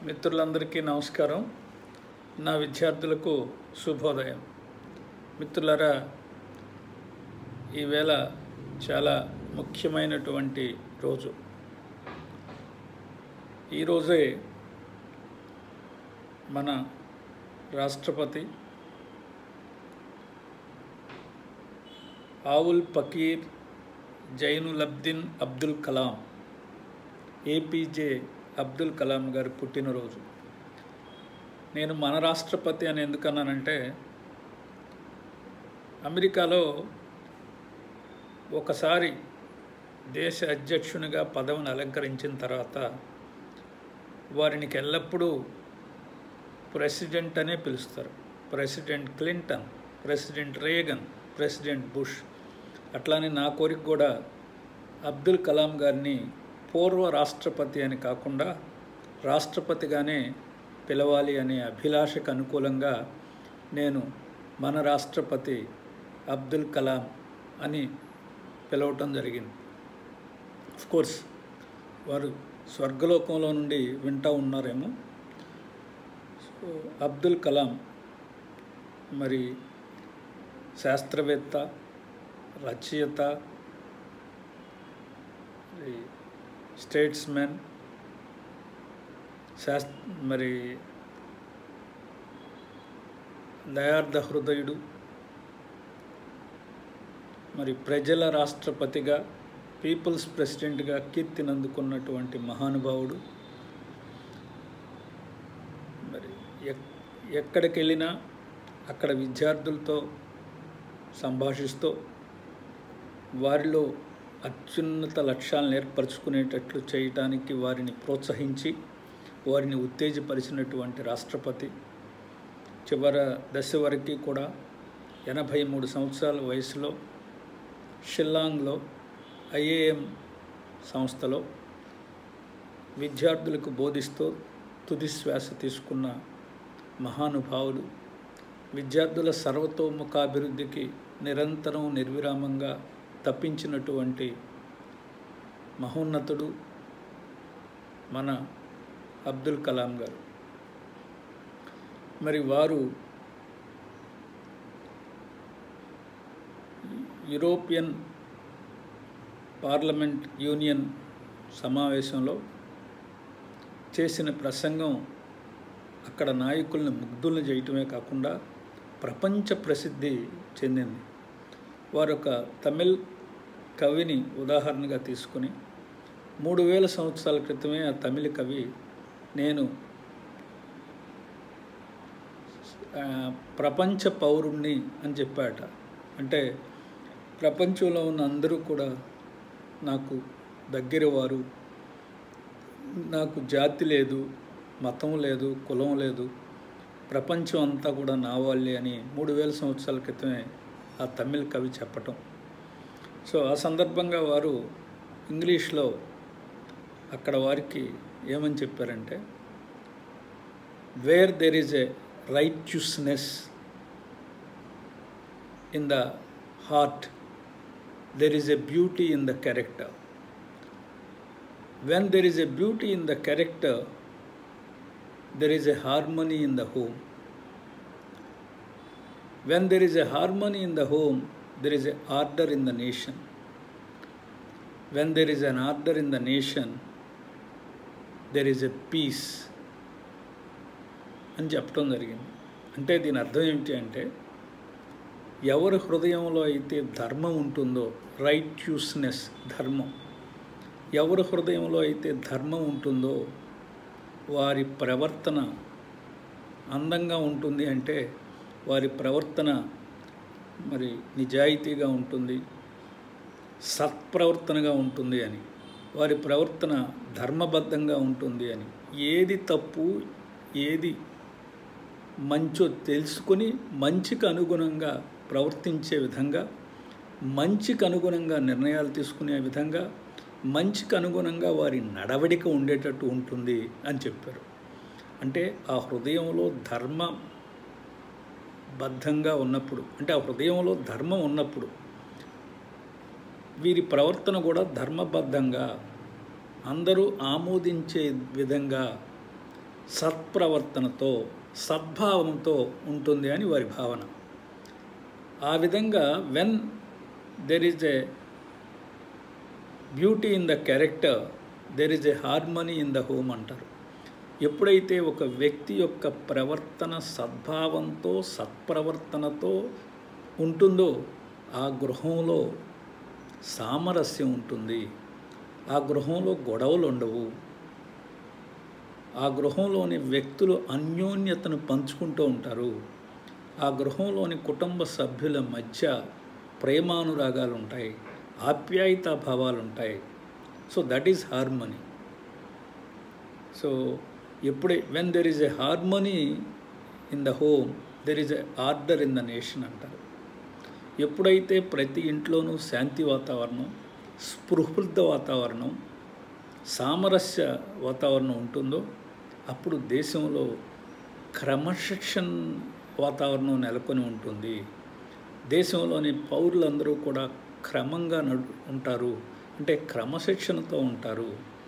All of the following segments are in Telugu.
మిత్రులందరికీ నమస్కారం నా విద్యార్థులకు శుభోదయం మిత్రులారా ఈవేళ చాలా ముఖ్యమైనటువంటి రోజు ఈరోజే మన రాష్ట్రపతి ఆవుల్ పకీర్ జైనులబ్దిన్ అబ్దుల్ కలాం ఏపీజే అబ్దుల్ కలాం గారి పుట్టినరోజు నేను మన రాష్ట్రపతి అని ఎందుకన్నానంటే అమెరికాలో ఒకసారి దేశ అధ్యక్షునిగా పదవిని అలంకరించిన తర్వాత వారినికి ఎల్లప్పుడూ ప్రెసిడెంట్ అనే పిలుస్తారు president Clinton president Reagan president Bush అట్లానే నా కోరిక కూడా అబ్దుల్ కలాం గారిని పూర్వ రాష్ట్రపతి అని కాకుండా రాష్ట్రపతిగానే పిలవాలి అనే అభిలాషకు అనుకూలంగా నేను మన రాష్ట్రపతి అబ్దుల్ కలాం అని పిలవటం జరిగింది కోర్స్ వారు స్వర్గలోకంలో నుండి వింటూ ఉన్నారేమో సో అబ్దుల్ కలాం మరి శాస్త్రవేత్త రచయిత స్టేట్స్మెన్ శాస్ మరి దయార్థ హృదయుడు మరి ప్రజల రాష్ట్రపతిగా పీపుల్స్ ప్రెసిడెంట్గా కీర్తినందుకున్నటువంటి మహానుభావుడు మరి ఎక్ ఎక్కడికి వెళ్ళినా అక్కడ విద్యార్థులతో సంభాషిస్తూ వారిలో అత్యున్నత లక్ష్యాలను ఏర్పరచుకునేటట్లు చేయటానికి వారిని ప్రోత్సహించి వారిని ఉత్తేజపరిచినటువంటి రాష్ట్రపతి చివర దశ వరకు కూడా ఎనభై మూడు సంవత్సరాల వయసులో షిల్లాంగ్లో ఐఏఎం సంస్థలో విద్యార్థులకు బోధిస్తూ తుది శ్వాస తీసుకున్న మహానుభావుడు విద్యార్థుల సర్వతోముఖాభివృద్ధికి నిరంతరం నిర్విరామంగా తప్పించినటువంటి మహోన్నతుడు మన అబ్దుల్ కలాం గారు మరి వారు యూరోపియన్ పార్లమెంట్ యూనియన్ సమావేశంలో చేసిన ప్రసంగం అక్కడ నాయకుల్ని ముగ్ధులను చేయటమే కాకుండా ప్రపంచ ప్రసిద్ధి చెందింది వారు ఒక తమిళ్ కవిని ఉదాహరణగా తీసుకుని మూడు వేల సంవత్సరాల క్రితమే ఆ తమిళ కవి నేను ప్రపంచ పౌరుణ్ణి అని చెప్పాట అంటే ప్రపంచంలో ఉన్న అందరూ కూడా నాకు దగ్గర వారు నాకు జాతి లేదు మతం లేదు కులం లేదు ప్రపంచం అంతా కూడా నా వాళ్ళే అని మూడు వేల సంవత్సరాల క్రితమే ఆ తమిళ్ కవి చెప్పటం సో ఆ సందర్భంగా వారు ఇంగ్లీష్లో అక్కడ వారికి ఏమని చెప్పారంటే where there is a righteousness in the heart, there is a beauty in the character. When there is a beauty in the character, there is a harmony in the home. When there is a harmony in the home, there is a order in the nation. When there is an order in the nation, there is a peace అని చెప్పడం జరిగింది అంటే దీని అర్థం ఏమిటి అంటే ఎవరి హృదయంలో అయితే ధర్మం ఉంటుందో రైట్యూస్నెస్ ధర్మం ఎవరి హృదయంలో అయితే ధర్మం ఉంటుందో వారి ప్రవర్తన అందంగా ఉంటుంది అంటే వారి ప్రవర్తన మరి నిజాయితీగా ఉంటుంది సత్ప్రవర్తనగా ఉంటుంది అని వారి ప్రవర్తన ధర్మబద్ధంగా ఉంటుంది అని ఏది తప్పు ఏది మంచో తెలుసుకొని మంచికి అనుగుణంగా ప్రవర్తించే విధంగా మంచికి అనుగుణంగా నిర్ణయాలు తీసుకునే విధంగా మంచికి అనుగుణంగా వారి నడవడిక ఉండేటట్టు ఉంటుంది అని చెప్పారు అంటే ఆ హృదయంలో ధర్మ బద్ధంగా ఉన్నప్పుడు అంటే ఆ హృదయంలో ధర్మం ఉన్నప్పుడు వీరి ప్రవర్తన కూడా ధర్మబద్ధంగా అందరూ ఆమోదించే విధంగా సత్ప్రవర్తనతో సద్భావంతో ఉంటుంది అని వారి భావన ఆ విధంగా when there is a beauty in the character there is a harmony in the home అంటారు ఎప్పుడైతే ఒక వ్యక్తి యొక్క ప్రవర్తన సద్భావంతో సత్ప్రవర్తనతో ఉంటుందో ఆ గృహంలో సామరస్యం ఉంటుంది ఆ గృహంలో గొడవలు ఉండవు ఆ గృహంలోని వ్యక్తులు అన్యోన్యతను పంచుకుంటూ ఉంటారు ఆ గృహంలోని కుటుంబ సభ్యుల మధ్య ప్రేమానురాగాలు ఉంటాయి ఆప్యాయతా భావాలు ఉంటాయి so that is harmony so ఎప్పుడే when there is a harmony in the home there is a order in the nation అంటారు ఎప్పుడైతే ప్రతి ఇంట్లోనూ శాంతి వాతావరణం స్పృహృద్ధ వాతావరణం సామరస్య వాతావరణం ఉంటుందో అప్పుడు దేశంలో క్రమశిక్షణ వాతావరణం నెలకొని ఉంటుంది దేశంలోని పౌరులందరూ కూడా క్రమంగా నడు ఉంటారు అంటే క్రమశిక్షణతో ఉంటారు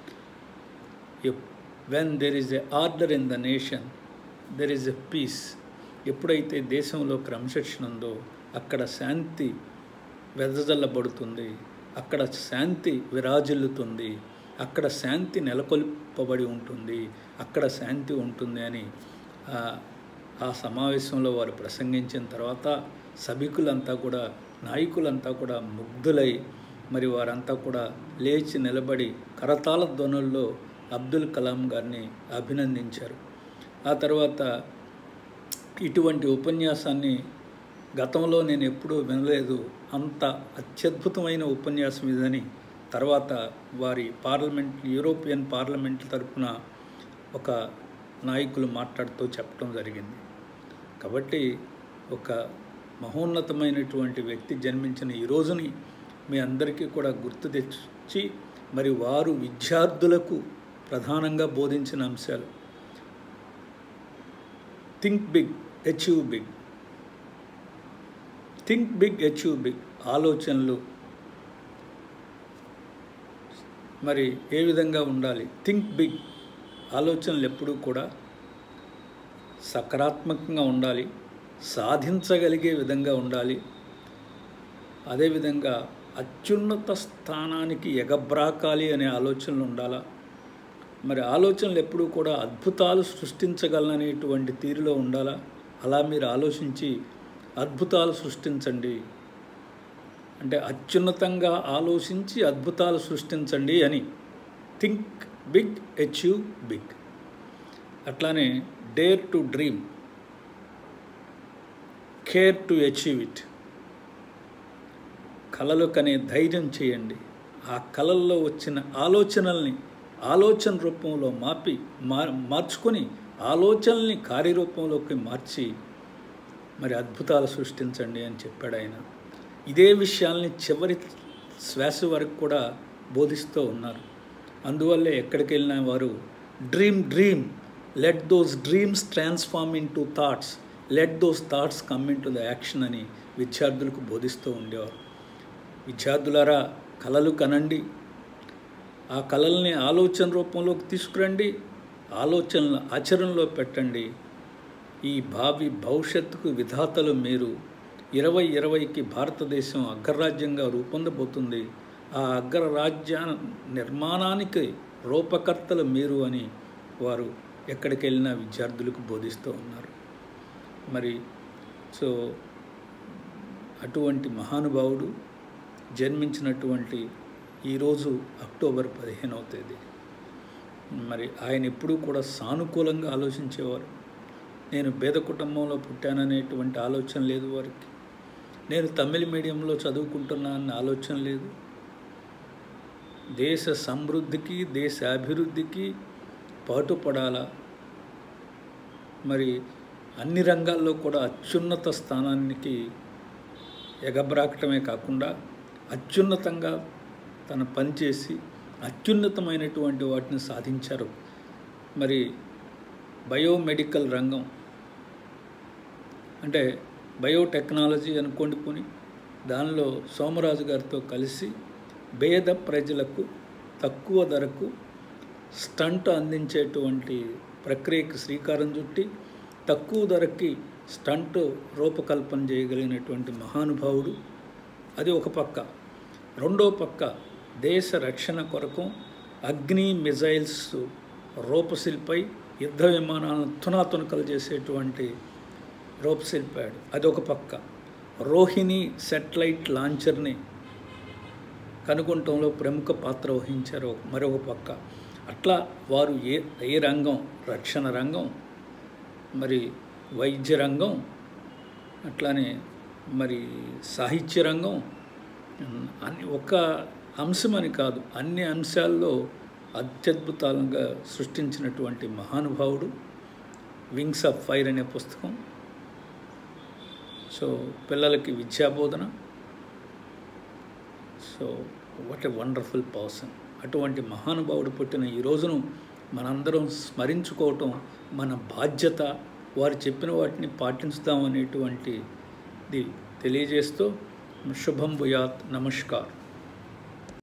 when there is a order in the nation there is a peace ఎప్పుడైతే దేశంలో క్రమశిక్షణ ఉందో అక్కడ శాంతి వెదజల్లబడుతుంది అక్కడ శాంతి విరాజిల్లుతుంది అక్కడ శాంతి నెలకొల్పబడి ఉంటుంది అక్కడ శాంతి ఉంటుంది అని ఆ సమావేశంలో వారు ప్రసంగించిన తర్వాత సభికులంతా కూడా నాయకులంతా కూడా ముగ్ధులై మరి వారంతా కూడా లేచి నిలబడి కరతాళ ధ్వనుల్లో అబ్దుల్ కలాం గారిని అభినందించారు ఆ తర్వాత ఇటువంటి ఉపన్యాసాన్ని గతంలో నేను ఎప్పుడూ వినలేదు అంత అత్యద్భుతమైన ఉపన్యాసం ఇదని తర్వాత వారి పార్లమెంట్ యూరోపియన్ పార్లమెంట్ తరఫున ఒక నాయకులు మాట్లాడుతూ చెప్పడం జరిగింది కాబట్టి ఒక మహోన్నతమైనటువంటి వ్యక్తి జన్మించిన ఈ రోజుని మీ అందరికీ కూడా గుర్తు తెచ్చి మరి వారు విద్యార్థులకు ప్రధానంగా బోధించిన అంశాలు think big achieve big think big achieve big ఆలోచనలు మరి ఏ విధంగా ఉండాలి థింక్ బిగ్ ఆలోచనలు ఎప్పుడూ కూడా సకారాత్మకంగా ఉండాలి సాధించగలిగే విధంగా ఉండాలి అదేవిధంగా అత్యున్నత స్థానానికి ఎగబ్రాకాలి అనే ఆలోచనలు ఉండాలా మరి ఆలోచనలు ఎప్పుడూ కూడా అద్భుతాలు సృష్టించగలననేటువంటి తీరులో ఉండాలా అలా మీరు ఆలోచించి అద్భుతాలు సృష్టించండి అంటే అత్యున్నతంగా ఆలోచించి అద్భుతాలు సృష్టించండి అని థింక్ బిగ్ అచీవ్ బిగ్ అట్లానే dare to dream care to achieve it కళలు కనే ధైర్యం చేయండి ఆ కళల్లో వచ్చిన ఆలోచనల్ని ఆలోచన రూపంలో మాపి మార్చుకొని ఆలోచనల్ని కార్యరూపంలోకి మార్చి మరి అద్భుతాలు సృష్టించండి అని చెప్పాడు ఆయన ఇదే విషయాల్ని చివరి శ్వాస వరకు కూడా బోధిస్తూ ఉన్నారు అందువల్లే ఎక్కడికి వెళ్ళిన వారు dream dream let those dreams transform into thoughts let those thoughts come into the action అని విద్యార్థులకు బోధిస్తూ ఉండేవారు విద్యార్థులారా కళలు కనండి ఆ కళల్ని ఆలోచన రూపంలోకి తీసుకురండి ఆలోచనలు ఆచరణలో పెట్టండి ఈ భావి భవిష్యత్తుకు విధాతలు మీరు ఇరవై ఇరవైకి భారతదేశం అగ్రరాజ్యంగా రూపొందబోతుంది ఆ అగ్రరాజ్య నిర్మాణానికి రూపకర్తలు మీరు అని వారు ఎక్కడికి వెళ్ళినా విద్యార్థులకు బోధిస్తూ ఉన్నారు మరి సో అటువంటి మహానుభావుడు జన్మించినటువంటి ఈరోజు అక్టోబర్ పదిహేనవ తేదీ మరి ఆయన ఎప్పుడూ కూడా సానుకూలంగా ఆలోచించేవారు నేను పేద కుటుంబంలో పుట్టాననేటువంటి ఆలోచన లేదు వారికి నేను తమిళ మీడియంలో చదువుకుంటున్నా అన్న ఆలోచన లేదు దేశ సమృద్ధికి దేశ అభివృద్ధికి పాటుపడాలా మరి అన్ని రంగాల్లో కూడా అత్యున్నత స్థానానికి ఎగబ్రాకటమే కాకుండా అత్యున్నతంగా తన పనిచేసి అత్యున్నతమైనటువంటి వాటిని సాధించారు మరి బయోమెడికల్ రంగం అంటే బయోటెక్నాలజీ అనుకోండి పోని దానిలో సోమరాజు గారితో కలిసి పేద ప్రజలకు తక్కువ ధరకు స్టంట్ అందించేటువంటి ప్రక్రియకి శ్రీకారం చుట్టి తక్కువ ధరకి స్టంట్ రూపకల్పన చేయగలిగినటువంటి మహానుభావుడు అది ఒక పక్క రెండో పక్క దేశ రక్షణ కొరకు అగ్ని మిజైల్స్ రూపశిల్పై యుద్ధ విమానాలను తునాతునకలు చేసేటువంటి రూపశిల్పాడు అదొక పక్క రోహిణి సెటిలైట్ లాంచర్ని కనుగొనటంలో ప్రముఖ పాత్ర వహించారు మరొక పక్క అట్లా వారు ఏ ఏ రంగం రక్షణ రంగం మరి వైద్య రంగం అట్లానే మరి సాహిత్య రంగం అన్ని ఒక అంశమని కాదు అన్ని అంశాల్లో అత్యద్భుతాలుగా సృష్టించినటువంటి మహానుభావుడు వింగ్స్ ఆఫ్ ఫైర్ అనే పుస్తకం సో పిల్లలకి విద్యాబోధన so what a wonderful person అటువంటి మహానుభావుడు పుట్టిన ఈ రోజును మనందరం స్మరించుకోవటం మన బాధ్యత వారు చెప్పిన వాటిని పాటించుదాం అనేటువంటిది తెలియజేస్తూ శుభం భూయాత్ నమస్కారం